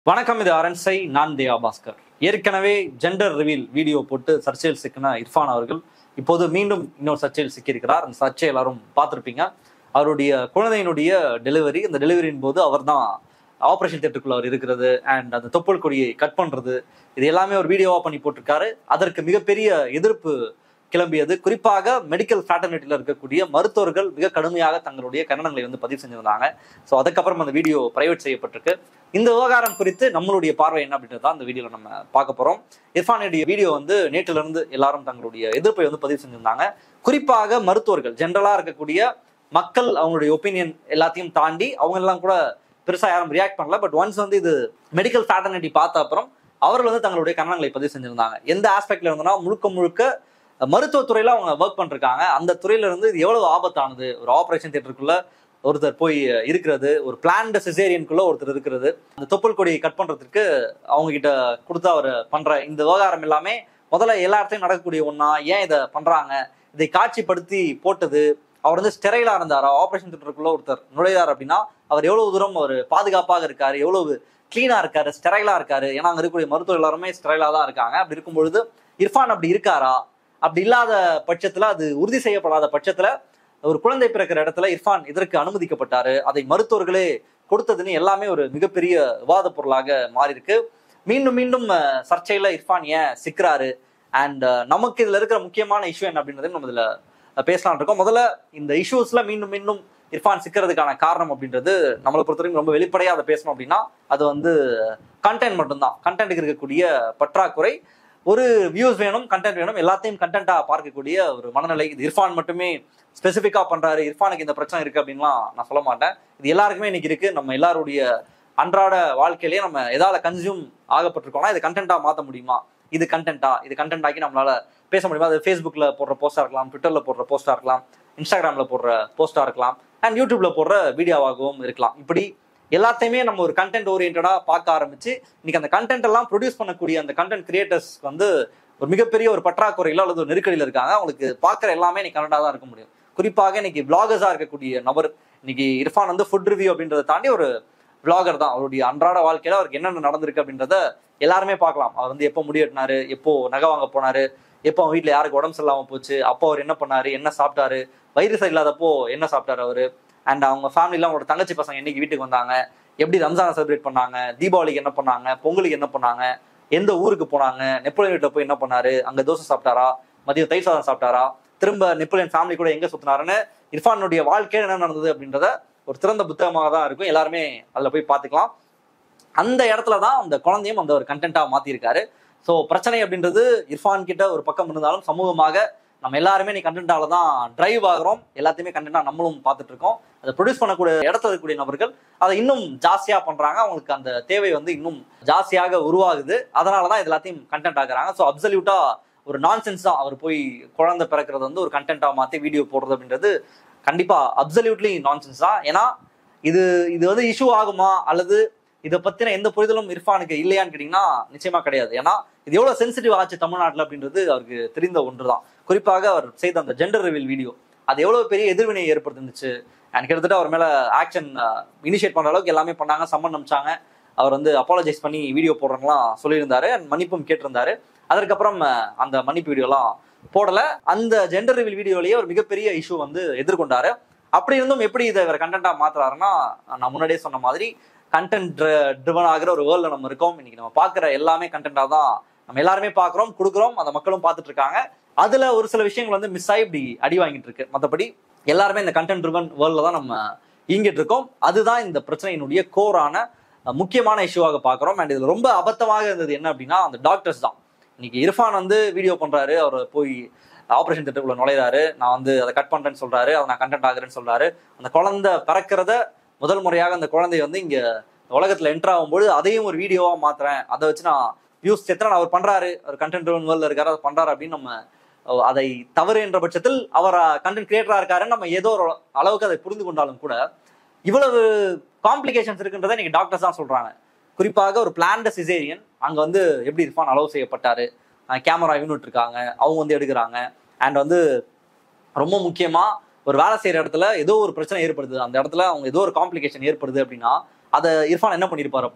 வணக்கம் இது அரண்சை நான் தேவா பாஸ்கர் ஏற்கனவே ஜெண்டர் ரிவீல் வீடியோ போட்டு சர்ச்சையில் சிக்கின இர்ஃபான் அவர்கள் இப்போது மீண்டும் இன்னொரு சர்ச்சையில் சிக்கியிருக்கிறார் அந்த சர்ச்சை எல்லாரும் பார்த்துருப்பீங்க அவருடைய குழந்தையினுடைய டெலிவரி அந்த டெலிவரியின் போது அவர் தான் ஆப்ரேஷன் தேட்டருக்குள்ள அவர் இருக்கிறது அண்ட் அந்த தொப்புள் கொடியை கட் பண்றது இது எல்லாமே ஒரு வீடியோவா பண்ணி போட்டிருக்காரு அதற்கு மிகப்பெரிய எதிர்ப்பு கிளம்பியது குறிப்பாக மெடிக்கல் ஃபேட்டர்னிட்டியில் இருக்கக்கூடிய மருத்துவர்கள் மிக கடுமையாக தங்களுடைய கண்டனங்களை வந்து பதிவு செஞ்சிருந்தாங்க ஸோ அதுக்கப்புறம் அந்த வீடியோ பிரைவேட் செய்யப்பட்டிருக்கு இந்த விவகாரம் குறித்து நம்மளுடைய பார்வை என்ன அப்படின்றது தான் இந்த வீடியோவில் நம்ம பார்க்க போறோம் இர்ஃபானுடைய வீடியோ வந்து நேற்றுல இருந்து எல்லாரும் தங்களுடைய எதிர்ப்பை வந்து பதிவு செஞ்சிருந்தாங்க குறிப்பாக மருத்துவர்கள் ஜென்ரலா இருக்கக்கூடிய மக்கள் அவங்களுடைய ஒப்பீனியன் எல்லாத்தையும் தாண்டி அவங்க எல்லாம் கூட பெருசா யாரும் ரியாக்ட் பண்ணல பட் ஒன்ஸ் வந்து இது மெடிக்கல் ஃபேட்டர்னிட்டி பார்த்த அப்புறம் அவர்கள் வந்து தங்களுடைய கண்டனங்களை பதிவு செஞ்சிருந்தாங்க எந்த ஆஸ்பெக்ட்ல இருந்தனா முழுக்க முழுக்க மருத்துவத்துறையில அவங்க ஒர்க் பண்ணிருக்காங்க அந்த துறையில இருந்து இது எவ்வளவு ஆபத்தானது ஒரு ஆபரேஷன் தியேட்டருக்குள்ள ஒருத்தர் போய் இருக்கிறது ஒரு பிளான்டு சிசேரியனுக்குள்ள ஒருத்தர் இருக்கிறது அந்த தொப்புள் கொடியை கட் பண்றதுக்கு அவங்க கிட்ட கொடுத்து அவர் பண்ற இந்த விவகாரம் எல்லாமே முதல்ல எல்லா இடத்துலயும் நடக்கக்கூடிய ஒண்ணா ஏன் இதை பண்றாங்க இதை காட்சிப்படுத்தி போட்டது அவர் வந்து ஸ்டெரைலா இருந்தாரா ஆபரேஷன் தியேட்டருக்குள்ள ஒருத்தர் நுழையார் அப்படின்னா அவர் எவ்வளவு தூரம் அவர் பாதுகாப்பாக இருக்காரு எவ்வளவு கிளீனா இருக்காரு ஸ்டெரைலா இருக்காரு ஏன்னா அங்க இருக்கக்கூடிய மருத்துவர் எல்லாருமே ஸ்டெரைலா தான் இருக்காங்க அப்படி இருக்கும் பொழுது இர்ஃபான் அப்படி இருக்காரா அப்படி இல்லாத பட்சத்துல அது உறுதி செய்யப்படாத பட்சத்துல ஒரு குழந்தை பிறக்கிற இடத்துல இர்ஃபான் இதற்கு அனுமதிக்கப்பட்டாரு அதை மருத்துவர்களே கொடுத்ததுன்னு எல்லாமே ஒரு மிகப்பெரிய விவாத பொருளாக மாறி இருக்கு மீண்டும் மீண்டும் அஹ், சர்ச்சையில இர்ஃபான் ஏன் சிக்கிறாரு அண்ட் நமக்கு இதுல இருக்கிற முக்கியமான இஷ்யூ என்ன அப்படின்றதையும் நம்ம இதுல அஹ், பேசலாம்னு இருக்கோம் முதல்ல இந்த இஷ்யூஸ்ல மீண்டும் மீண்டும் இர்ஃபான் சிக்கிறதுக்கான காரணம் அப்படின்றது நம்மளை பொறுத்தவரைக்கும் ரொம்ப வெளிப்படையா அதை பேசணும் அப்படின்னா அது வந்து கண்டென்ட் மட்டும்தான் கண்டென்ட்டுக்கு இருக்கக்கூடிய பற்றாக்குறை ஒரு வியூஸ் வேணும் கண்டென்ட் வேணும் எல்லாத்தையும் கண்டென்ட்டா பார்க்கக்கூடிய ஒரு மனநிலை இது இர்ஃபான் மட்டுமே ஸ்பெசிஃபிக்கா பண்றாரு இர்ஃபானுக்கு இந்த பிரச்சனை இருக்கு அப்படின்லாம் நான் சொல்ல மாட்டேன் இது எல்லாருக்குமே இன்னைக்கு இருக்கு நம்ம எல்லாருடைய அன்றாட வாழ்க்கையிலேயே நம்ம எதால கன்சியூம் ஆகப்பட்டிருக்கோம்னா இது கண்டென்ட்டா மாத்த முடியுமா இது கண்டென்ட்டா இது கண்டென்ட் ஆக்கி நம்மளால பேச முடியுமா அது ஃபேஸ்புக்ல போடுற போஸ்டா இருக்கலாம் ட்விட்டர்ல போடுற போஸ்டா இருக்கலாம் இன்ஸ்டாகிராம்ல போடுற போஸ்டா இருக்கலாம் அண்ட் யூடியூப்ல போடுற வீடியோவாகவும் இருக்கலாம் இப்படி எல்லாத்தையுமே நம்ம ஒரு கண்டென்ட் ஓரியன்டா பார்க்க ஆரம்பிச்சு இன்னைக்கு அந்த கண்டென்ட் எல்லாம் ப்ரொடியூஸ் பண்ணக்கூடிய அந்த கண்டென்ட் கிரியேட்டர்ஸ் வந்து ஒரு மிகப்பெரிய ஒரு பற்றாக்குறையில அல்லது ஒரு நெருக்கடியில் இருக்காங்க அவங்களுக்கு பார்க்குற எல்லாமே இன்னைக்கு கண்டென்ட்டா தான் இருக்க முடியும் குறிப்பாக இன்னைக்கு பிளாகர்ஸா இருக்கக்கூடிய நபர் இன்னைக்கு இர்ஃபான் வந்து ஃபுட் ரிவ்யூ அப்படின்றத தாண்டி ஒரு vlogger தான் அவருடைய அன்றாட வாழ்க்கையில அவருக்கு என்னென்ன நடந்திருக்கு அப்படின்றத எல்லாருமே பார்க்கலாம் அவர் வந்து எப்போ முடிவெட்டினாரு எப்போ நகை வாங்க போனாரு எப்போ அவங்க வீட்டில் யாருக்கு உடம்பு சரியில்லாம போச்சு அப்போ அவர் என்ன பண்ணாரு என்ன சாப்பிட்டாரு வயிறு சரியில்லாதப்போ என்ன சாப்பிட்டாரு அவரு அண்ட் அவங்க ஃபேமிலிலாம் அவங்களோட தங்கச்சி பசங்க என்னைக்கு வீட்டுக்கு வந்தாங்க எப்படி ரம்ஜானை செலிப்ரேட் பண்ணாங்க தீபாவளிக்கு என்ன பண்ணாங்க பொங்கலுக்கு என்ன பண்ணாங்க எந்த ஊருக்கு போனாங்க நெப்போலியன் வீட்டில் போய் என்ன பண்ணாரு அங்க தோசை சாப்பிட்டாரா மதியம் தயிர் சாதம் சாப்பிட்டாரா திரும்ப நெப்போலியன் ஃபேமிலி கூட எங்க சுத்தினாருன்னு இர்ஃபானுடைய வாழ்க்கையில என்ன நடந்தது அப்படின்றத ஒரு திறந்த புத்தகமாக தான் இருக்கும் எல்லாருமே அதுல போய் பார்த்துக்கலாம் அந்த இடத்துல தான் அந்த குழந்தையும் அந்த ஒரு கண்டென்ட்டா மாத்திருக்காரு ஸோ பிரச்சனை அப்படின்றது இர்ஃபான் கிட்ட ஒரு பக்கம் இருந்தாலும் சமூகமாக நம்ம எல்லாருமே நீ கண்டென்ட்டால தான் டிரைவ் ஆகிறோம் எல்லாத்தையுமே கண்டென்ட்டா நம்மளும் பார்த்துட்டு இருக்கோம் அதை ப்ரொடியூஸ் பண்ணக்கூடிய இடத்துல இருக்கக்கூடிய நபர்கள் அதை இன்னும் ஜாஸ்தியா பண்றாங்க அவங்களுக்கு அந்த தேவை வந்து இன்னும் ஜாஸ்தியாக உருவாகுது அதனால தான் இது எல்லாத்தையும் கண்டென்ட் ஆகுறாங்க ஸோ அப்சல்யூட்டா ஒரு நான்சென்ஸ் தான் அவர் போய் குழந்தை பிறக்கிறது வந்து ஒரு கண்டென்ட்டா மாத்தி வீடியோ போடுறது அப்படின்றது கண்டிப்பா அப்சல்யூட்லி நான்சென்ஸ் தான் ஏன்னா இது இது வந்து இஷ்யூ ஆகுமா அல்லது இதை பத்தின எந்த புரிதலும் இர்ஃபானுக்கு இல்லையான்னு கேட்டீங்கன்னா நிச்சயமா கிடையாது ஏன்னா இது எவ்வளவு சென்சிட்டிவ் ஆச்சு தமிழ்நாட்டுல அப்படின்றது அவருக்கு தெரிந்த ஒன்றுதான் குறிப்பாக அவர் செய்த அந்த ஜெண்டர் ரிவீல் வீடியோ அது எவ்வளவு பெரிய எதிர்வினை ஏற்படுத்துச்சு அண்ட் கிட்டத்தட்ட அவர் மேல ஆக்ஷன் இனிஷியேட் பண்ற அளவுக்கு எல்லாமே பண்ணாங்க சம்மன் அமிச்சாங்க அவர் வந்து அப்பாலஜைஸ் பண்ணி வீடியோ போடுறவங்களாம் சொல்லியிருந்தாரு அண்ட் மன்னிப்பும் கேட்டிருந்தாரு அதற்கப்புறம் அஹ், அந்த மன்னிப்பு வீடியோலாம் போடல அந்த ஜெண்டர் ரிவீல் வீடியோலயே ஒரு மிகப்பெரிய இஷ்யூ வந்து எதிர்கொண்டாரு அப்படி இருந்தும் எப்படி இதை வேற கண்டென்ட்டா மாத்துறாருன்னா நான் முன்னாடியே சொன்ன மாதிரி கண்டென்ட் ட்ரிவன் ஆகிற ஒரு வேர்ல்ட்ல நம்ம இருக்கோம் இன்னைக்கு நம்ம பார்க்குற எல்லாமே கண்டென்ட்டா தான் நம்ம எல்லாருமே பார்க்குறோம் கொடுக்குறோம் அந்த மக்களும் பார்த்துட்டு இருக்காங்க அதுல ஒரு சில விஷயங்கள் வந்து மிஸ் ஆகி இப்படி அடி வாங்கிட்டு இருக்கு மற்றபடி எல்லாருமே இந்த கண்டென்ட் ட்ரிவன் வேர்ல்ட்ல தான் நம்ம இயங்கிட்டு இருக்கோம் அதுதான் இந்த பிரச்சனையினுடைய கோரான அஹ், முக்கியமான இஷ்யூவாக பார்க்குறோம் அண்ட் இதுல ரொம்ப அபத்தமாக இருந்தது என்ன அப்படின்னா அந்த டாக்டர்ஸ் தான் இன்னைக்கு இர்ஃபான் வந்து வீடியோ பண்றாரு அவர் போய் ஆபரேஷன் திட்டக்குள்ள நுழைறாரு நான் வந்து அதை கட் பண்றேன்னு சொல்றாரு அதை நான் கண்டென்ட் ஆகுறேன்னு சொல்றாரு அந்த குழந்தை பிறக்கிறத முதல் முறையாக அந்த குழந்தை வந்து இங்க உலகத்துல என்டர் ஆகும்போது அதையும் ஒரு வீடியோவா மாத்துறேன் அதை வச்சு நான் வியூஸ் சேர்த்துறேன் அவர் பண்றாரு அவர் கண்டென்ட் வேர்ல்ட்ல இருக்காரு அதை பண்றாரு அப்படின்னு நம்ம அஹ், அதை தவறு என்ற பட்சத்தில் அவர் கண்டென்ட் கிரியேட்டரா இருக்காருன்னு நம்ம ஏதோ ஒரு அளவுக்கு அதை புரிந்து கொண்டாலும் கூட இவ்வளவு காம்ப்ளிகேஷன்ஸ் இருக்குன்றதை நீங்க டாக்டர்ஸ் தான் சொல்றாங்க குறிப்பாக ஒரு பிளான்ட சிசேரியன் அங்க வந்து எப்படி இர்ஃபான் அலோவ் செய்யப்பட்டாரு கேமரா யூனிட் இருக்காங்க அவங்க வந்து எடுக்கிறாங்க அண்ட் வந்து ரொம்ப முக்கியமா ஒரு வேலை செய்யற இடத்துல ஏதோ ஒரு பிரச்சனை ஏற்படுது அந்த இடத்துல அவங்க ஏதோ ஒரு காம்ப்ளிகேஷன் ஏற்படுது அப்படின்னா அதை இர்ஃபான் என்ன பண்ணியிருப்பார் அப்போ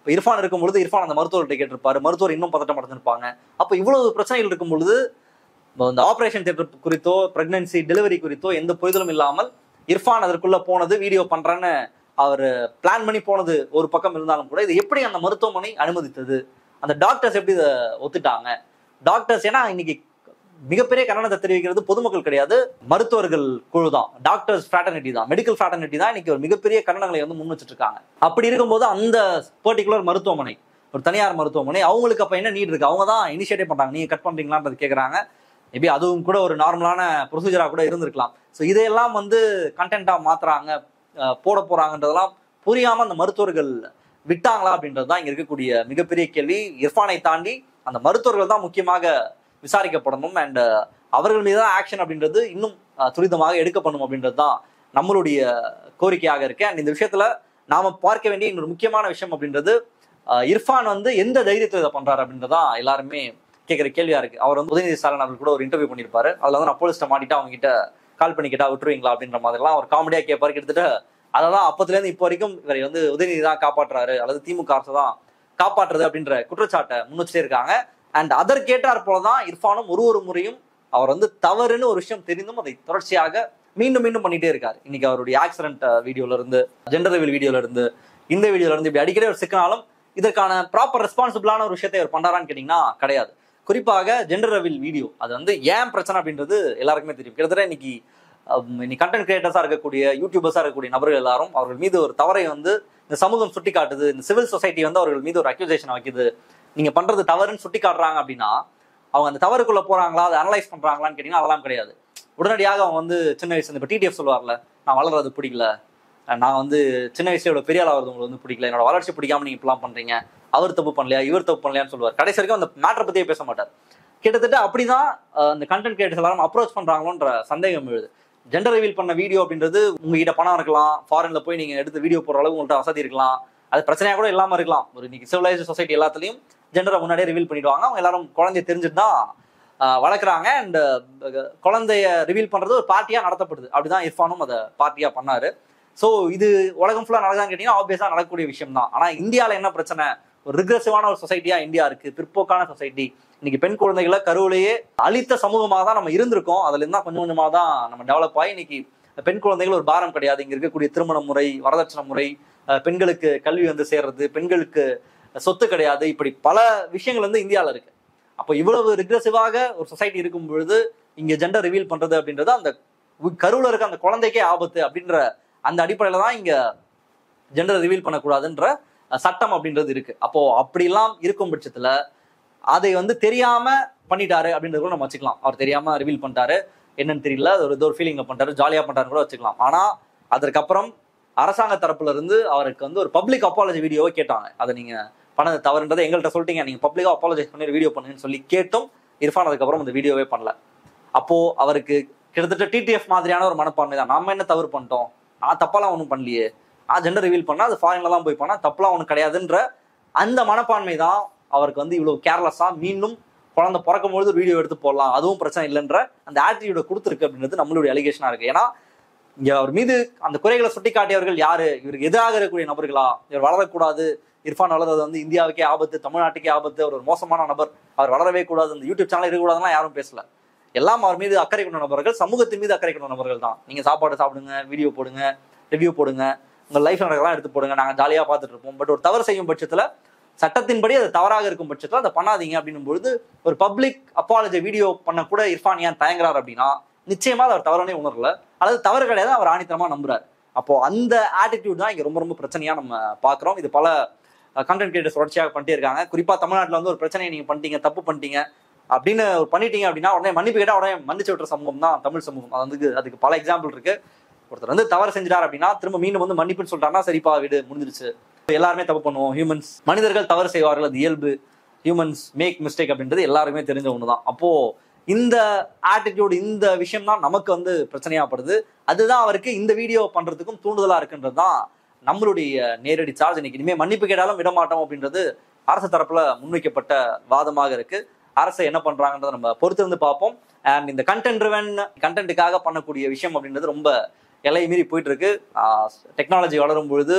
இப்போ இர்ஃபான் இருக்கும் பொழுது இர்ஃபான் அந்த மருத்துவர்கிட்ட கேட்டிருப்பாரு மருத்துவர் இன்னும் பதட்டம் அடைஞ்சிருப்பாங்க அப்போ இவ்வளவு பிரச்சனைகள் இருக்கும் பொழுது இப்போ இந்த ஆபரேஷன் தியேட்டர் குறித்தோ பிரெக்னன்சி டெலிவரி குறித்தோ எந்த புரிதலும் இல்லாமல் இர்ஃபான் அதற்குள்ள போனது வீடியோ பண்றேன்னு அவர் பிளான் பண்ணி போனது ஒரு பக்கம் இருந்தாலும் கூட இது எப்படி அந்த மருத்துவமனை அனுமதித்தது அந்த டாக்டர்ஸ் எப்படி இதை ஒத்துட்டாங்க டாக்டர்ஸ் ஏன்னா இன்னைக்கு மிகப்பெரிய கண்டனத்தை தெரிவிக்கிறது பொதுமக்கள் கிடையாது மருத்துவர்கள் குழு தான் டாக்டர்ஸ் ஃபிராட்டர்னிட்டி தான் மெடிக்கல் ஃபிராட்டர்னிட்டி தான் இன்னைக்கு ஒரு மிகப்பெரிய கண்டனங்களை வந்து முன் வச்சுட்டு இருக்காங்க அப்படி இருக்கும்போது அந்த பர்டிகுலர் மருத்துவமனை ஒரு தனியார் மருத்துவமனை அவங்களுக்கு அப்ப என்ன நீட் இருக்கு அவங்க தான் இனிஷியேட்டிவ் பண்றாங்க நீங்க கட் பண்றீங்களான்றது கேக்குறாங்க மேபி அதுவும் கூட ஒரு நார்மலான ப்ரொசீஜரா கூட இருந்திருக்கலாம் ஸோ இதையெல்லாம் வந்து கண்டென்ட்டா மாத்துறாங்க அஹ் போட போறாங்கன்றதெல்லாம் புரியாம அந்த மருத்துவர்கள் விட்டாங்களா அப்படின்றது தான் இங்க இருக்கக்கூடிய மிகப்பெரிய கேள்வி இர்ஃபானை தாண்டி அந்த மருத்துவர்கள் தான் முக்கியமாக விசாரிக்கப்படணும் அண்ட் அவர்கள் மீது தான் ஆக்ஷன் அப்படின்றது இன்னும் அஹ், துரிதமாக எடுக்கப்படணும் அப்படின்றது தான் நம்மளுடைய கோரிக்கையாக இருக்கு அண்ட் இந்த விஷயத்துல நாம பார்க்க வேண்டிய இன்னொரு முக்கியமான விஷயம் அப்படின்றது அஹ், இர்ஃபான் வந்து எந்த தைரியத்தில் இதை பண்றாரு அப்படின்றதான் எல்லாருமே கேட்குற கேள்வியா இருக்கு அவர் வந்து உதயநிதி ஸ்டாலின் அவர்கள் கூட ஒரு இன்டர்வியூ பண்ணியிருப்பாரு அதுல வந்து நான் போலீஸ்ட்ட மாட்டிட்டு அவங்க கிட்ட கால் பண்ணி கேட்டா விட்டுருவீங்களா அப்படின்ற மாதிரிலாம் அவர் காமெடியா கேட்பாரு கிட்டத்தட்ட அதெல்லாம் அப்பத்துல இருந்து இப்போ வரைக்கும் இவரை வந்து உதயநிதி தான் காப்பாற்றுறாரு அல்லது திமுக அரசு தான் காப்பாற்றுறது அப்படின்ற குற்றச்சாட்டை முன் வச்சுட்டே இருக்காங்க அண்ட் அதர் கேட்டார் போலதான் இர்ஃபானும் ஒரு ஒரு முறையும் அவர் வந்து தவறுன்னு ஒரு விஷயம் தெரிந்தும் அதை தொடர்ச்சியாக மீண்டும் மீண்டும் பண்ணிட்டே இருக்காரு இன்னைக்கு அவருடைய ஆக்சிடென்ட் வீடியோல இருந்து ஜெண்டர் ரிவீல் வீடியோல இருந்து இந்த வீடியோல இருந்து இப்படி அடிக்கடி ஒரு சிக்கினாலும் இதற்கான ப்ராப்பர் ரெஸ்பான்சிபிளான ஒரு விஷயத்தை அவர் பண்றாரான்னு கேட்டீங்கன்னா கிடையாது குறிப்பாக ஜெண்டர் ரெவில் வீடியோ அது வந்து ஏன் பிரச்சனை அப்படின்றது எல்லாருக்குமே தெரியும் கிட்டத்தட்ட இன்னைக்கு அஹ், இன்னைக்கு கண்டென்ட் கிரியேட்டர்ஸா இருக்கக்கூடிய யூடியூபர்ஸா இருக்கக்கூடிய நபர்கள் எல்லாரும் அவர்கள் மீது ஒரு தவறை வந்து இந்த சமூகம் சுட்டி காட்டுது இந்த சிவில் சொசைட்டி வந்து அவர்கள் மீது ஒரு அக்யூசேஷன் வைக்குது நீங்க பண்றது தவறுன்னு சுட்டி காட்டுறாங்க அப்படின்னா அவங்க அந்த தவறுக்குள்ள போறாங்களா அதை அனலைஸ் பண்றாங்களான்னு கேட்டீங்கன்னா அதெல்லாம் கிடையாது உடனடியாக அவங்க வந்து சின்ன வயசுல இப்போ டிடிஎஃப் சொல்லுவார்ல நான் வளர்றது பிடிக்கல நான் வந்து சின்ன வயசுல இவ்வளவு பெரிய ஆளாகிறது உங்களுக்கு வந்து பிடிக்கல என்னோட வளர்ச்சி பிடிக்காம நீங்க இப்படிலாம் பண்றீங்க அவர் தப்பு பண்ணலையா இவர் தப்பு பண்ணலையான்னு சொல்லுவார் கடைசி வரைக்கும் அந்த மேட்டரை பத்தியே பேச மாட்டார் கிட்டத்தட்ட அப்படிதான் அஹ், அந்த கண்டென்ட் கிரியேட்டர்ஸ் எல்லாரும் அப்ரோச் பண்றாங்களோன்ற சந்தேகம் எழுது ஜெண்டர் ரிவீல் பண்ண வீடியோ அப்படின்றது உங்ககிட்ட பணம் இருக்கலாம் ஃபாரின்ல போய் நீங்க எடுத்து வீடியோ போடுற அளவுக்கு உங்கள்கிட்ட வசதி இருக்கலாம் அது பிரச்சனையா கூட இல்லாம இருக்கலாம் ஒரு இன்னைக்கு சிவிலைஸ்டு சொசைட்டி எல்லாத்துலயும் ஜெண்டரை முன்னாடியே ரிவீல் பண்ணிடுவாங்க அவங்க எல்லாரும் குழந்தைய தெரிஞ்சுட்டு தான் ஆஹ், வளர்க்குறாங்க அண்ட் குழந்தைய ரிவீல் பண்றது ஒரு பார்ட்டியா நடத்தப்படுது அப்படிதான் இர்ஃபானும் அதை பார்ட்டியா பண்ணாரு ஸோ இது உலகம் ஃபுல்லா நடக்குதான்னு கேட்டீங்கன்னா ஆப்வியஸா நடக்கக்கூடிய விஷயம் தான் ஆனா இந்தியால என்ன பிரச்சனை ஒரு ரிக்ரெசிவான ஒரு சொசைட்டியா இந்தியா இருக்கு பிற்போக்கான சொசைட்டி இன்னைக்கு பெண் குழந்தைகளை கருவிலேயே அழித்த சமூகமாக தான் நம்ம இருந்திருக்கோம் அதுல இருந்தா கொஞ்சம் கொஞ்சமா தான் நம்ம டெவலப் ஆகி இன்னைக்கு பெண் குழந்தைகள் ஒரு பாரம் கிடையாது இங்க இருக்கக்கூடிய திருமண முறை வரதட்சணை முறை அஹ் பெண்களுக்கு கல்வி வந்து சேர்றது பெண்களுக்கு சொத்து கிடையாது இப்படி பல விஷயங்கள் வந்து இந்தியால இருக்கு அப்போ இவ்வளவு ரிக்ரெசிவாக ஒரு சொசைட்டி இருக்கும் பொழுது இங்க ஜெண்டர் ரிவீல் பண்றது அப்படின்றது அந்த உ- கருவுல இருக்க அந்த குழந்தைக்கே ஆபத்து அப்படின்ற அந்த அடிப்படையில தான் இங்க ஜெண்டர் ரிவீல் பண்ணக்கூடாதுன்ற அஹ், சட்டம் அப்படின்றது இருக்கு அப்போ அப்படிலாம் இருக்கும் பட்சத்துல அதை வந்து தெரியாம பண்ணிட்டாரு அப்படின்றது கூட நம்ம வச்சுக்கலாம் அவர் தெரியாம ரிவீல் பண்ணிட்டாரு என்னன்னு தெரியல அது ஒரு ஏதோ ஒரு ஃபீலிங்ல பண்ணிட்டாரு ஜாலியா பண்ணிட்டாரு கூட வச்சுக்கலாம் ஆனா அதற்கப்புறம் அரசாங்க தரப்புல இருந்து அவருக்கு வந்து ஒரு பப்ளிக் அப்பாலஜி வீடியோவை கேட்டாங்க அதை நீங்க பண்ணது தவறுன்றதை எங்கள்கிட்ட சொல்லிட்டீங்க நீங்க பப்ளிக்கா அப்பாலஜைஸ் பண்ணி வீடியோ பண்ணுங்கன்னு சொல்லி கேட்டும் இர்ஃபான் அதுக்கப்புறம் அந்த வீடியோவே பண்ணல அப்போ அவருக்கு கிட்டத்தட்ட டிடிஎஃப் மாதிரியான ஒரு மனப்பான்மை தான் நாம என்ன தவறு பண்ணிட்டோம் நான் தப்பாலாம் ஒன்றும் பண்ணலையே நான் ஜெண்டர் ரிவீல் பண்ணா அது ஃபாரின்ல தான் போய் பண்ணா தப்புலாம் ஒன்றும் கிடையாதுன்ற அந்த மனப்பான்மை தான் அவருக்கு வந்து இவ்வளவு கேர்லெஸ்ஸா மீண்டும் குழந்தை பிறக்கும் பொழுது வீடியோ எடுத்து போடலாம் அதுவும் பிரச்சனை இல்லைன்ற அந்த ஆட்டிடியூட கொடுத்துருக்கு அப்படின்றது நம்மளுடைய அலிகேஷனா இருக்கு ஏன்னா இங்க அவர் மீது அந்த குறைகளை சுட்டி காட்டியவர்கள் யாரு இவருக்கு எதிராக இருக்கக்கூடிய நபர்களா இவர் வளரக்கூடாது இர்ஃபான் வளர்றது வந்து இந்தியாவுக்கே ஆபத்து தமிழ்நாட்டுக்கே ஆபத்து அவர் ஒரு மோசமான நபர் அவர் வளரவே கூடாது அந்த யூடியூப் சேனல் இருக்கக்கூடாதுன்னா யாரும் பேசல எல்லாம் அவர் மீது அக்கறை கொண்ட நபர்கள் சமூகத்தின் மீது அக்கறை கொண்ட நபர்கள் தான் நீங்க சாப்பாடு சாப்பிடுங்க வீடியோ போடுங்க ரிவ்யூ போடுங்க உங்க லைஃப் நடக்கலாம் எடுத்து போடுங்க நாங்க ஜாலியா பார்த்துட்டு இருப்போம் பட் ஒரு தவறு செய்யும் பட்சத்துல சட்டத்தின்படி அது தவறாக இருக்கும் பட்சத்துல அதை பண்ணாதீங்க அப்படின்னும் பொழுது ஒரு பப்ளிக் அப்பாலஜி வீடியோ பண்ண கூட இர்ஃபான் ஏன் தயங்குறாரு அப்படின்னா நிச்சயமா அது அவர் தவறனே உணரல அல்லது தவறு கிடையாது அவர் ஆணித்தரமா நம்புறாரு அப்போ அந்த ஆட்டிடியூட் தான் இங்க ரொம்ப ரொம்ப பிரச்சனையா நம்ம பாக்குறோம் இது பல கண்டென்ட் கிரியேட்டர்ஸ் தொடர்ச்சியாக பண்ணிட்டே இருக்காங்க குறிப்பா தமிழ்நாட்டுல வந்து ஒரு பிரச்சனையை நீங்க பண்ணிட்டீங்க தப்பு பண்ணிட்டீங்க அப்படின்னு ஒரு பண்ணிட்டீங்க அப்படின்னா உடனே மன்னிப்பு கேட்டா உடனே மன்னிச்சு விட்டுற சமூகம் தான் தமிழ் சமூகம் அது வந்து அதுக்கு பல எக்ஸாம்பிள் இருக்கு ஒருத்தர் வந்து தவறு செஞ்சிட்டார் அப்படின்னா திரும்ப மீண்டும் வந்து மன்னிப்புன்னு சொல்லிட்டாருன்னா சரிப்பா விடு முடிஞ்சிருச்சு எல்லாருமே தப்பு பண்ணுவோம் ஹியூமன்ஸ் மனிதர்கள் தவறு செய்வார்கள் அது இயல்பு ஹியூமன்ஸ் மேக் மிஸ்டேக் அப்படின்றது எல்லாருக்குமே தெரிஞ்ச ஒன்று தான் அப்போ இந்த ஆட்டிடியூட் இந்த விஷயம் தான் நமக்கு வந்து பிரச்சனையாப்படுது அதுதான் அவருக்கு இந்த வீடியோ பண்றதுக்கும் தூண்டுதலா இருக்குன்றது தான் நம்மளுடைய நேரடி சார்ஜ் இன்னைக்கு இனிமே மன்னிப்பு கேட்டாலும் விட மாட்டோம் அப்படின்றது அரசு தரப்புல முன்வைக்கப்பட்ட வாதமாக இருக்கு அரசு என்ன பண்றாங்கன்றதை நம்ம பொறுத்திருந்து பார்ப்போம் அண்ட் இந்த கண்டென்ட் ரிவன் கண்டென்ட்டுக்காக பண்ணக்கூடிய விஷயம் அப்படின்றது ரொம்ப எல்லை மீறி போயிட்டு இருக்கு டெக்னாலஜி வளரும் பொழுது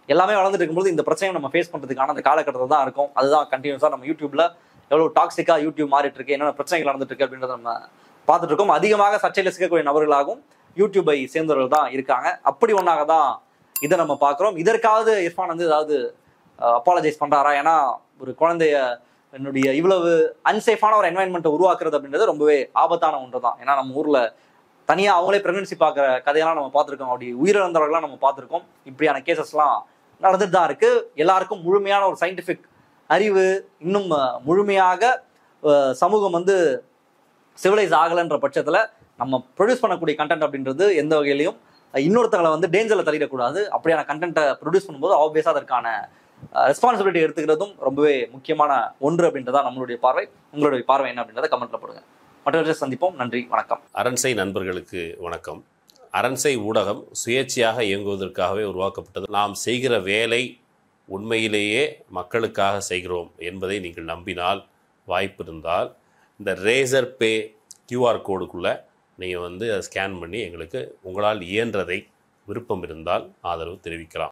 எல்லாமே வளர்ந்துட்டு இருக்கும்போது இந்த பிரச்சனையை நம்ம ஃபேஸ் பண்றதுக்கான அந்த காலகட்டத்தில் தான் இருக்கும் அதுதான் கண்டினியூஸாக நம்ம யூடியூப்ல எவ்வளவு டாக்ஸிக்கா யூடியூப் மாறிட்டு இருக்கு என்னென்ன பிரச்சனைகள் நடந்துட்டு இருக்கு அப்படின்றத நம்ம பார்த்துட்டு இருக்கோம் அதிகமாக சர்ச்சையில் சிக்கக்கூடிய நபர்களாகவும் யூடியூபை சேர்ந்தவர்கள் தான் இருக்காங்க அப்படி ஒன்றாக தான் இதை நம்ம பார்க்குறோம் இதற்காவது இர்ஃபான் வந்து ஏதாவது அப்பாலஜைஸ் பண்றாரா ஏன்னா ஒரு குழந்தைய என்னுடைய இவ்வளவு அன்சேஃபான ஒரு என்வாயன்மெண்ட்டை உருவாக்குறது அப்படின்றது ரொம்பவே ஆபத்தான ஒன்று தான் ஏன்னா நம்ம ஊர்ல தனியா அவங்களே பிரெக்னன்சி பார்க்குற கதையெல்லாம் நம்ம பார்த்துருக்கோம் அப்படி உயிரிழந்தவர்கள்லாம் நம்ம பார்த்துருக்கோம் இப்படியான கேசஸ்லாம் நடந்துட்டு தான் இருக்கு எல்லாருக்கும் முழுமையான ஒரு சயின்டிஃபிக் அறிவு இன்னும் அஹ், முழுமையாக அஹ், சமூகம் வந்து சிவிலைஸ் ஆகலைன்ற பட்சத்தில் நம்ம ப்ரொடியூஸ் பண்ணக்கூடிய கண்டென்ட் அப்படின்றது எந்த வகையிலையும் அஹ், இன்னொருத்தங்களை வந்து டேஞ்சரில் தள்ளிடக்கூடாது அப்படியான கண்டென்ட்டை ப்ரொடியூஸ் பண்ணும்போது ஆப்வியஸாக அதற்கான ரெஸ்பான்சிபிலிட்டி எடுத்துக்கிறதும் ரொம்பவே முக்கியமான ஒன்று அப்படின்றதா நம்மளுடைய பார்வை உங்களுடைய பார்வை என்ன அப்படின்றத கமெண்ட்ல போடுங்க மற்றவர்களை சந்திப்போம் நன்றி வணக்கம் அரண்சை நண்பர்களுக்கு வணக்கம் அரண்சை ஊடகம் சுயேட்சையாக இயங்குவதற்காகவே உருவாக்கப்பட்டது நாம் செய்கிற வேலை உண்மையிலேயே மக்களுக்காக செய்கிறோம் என்பதை நீங்கள் நம்பினால் வாய்ப்பு இருந்தால் இந்த ரேசர் பே கியூஆர் கோடுக்குள்ளே நீங்கள் வந்து அதை ஸ்கேன் பண்ணி எங்களுக்கு உங்களால் இயன்றதை விருப்பம் இருந்தால் ஆதரவு தெரிவிக்கலாம்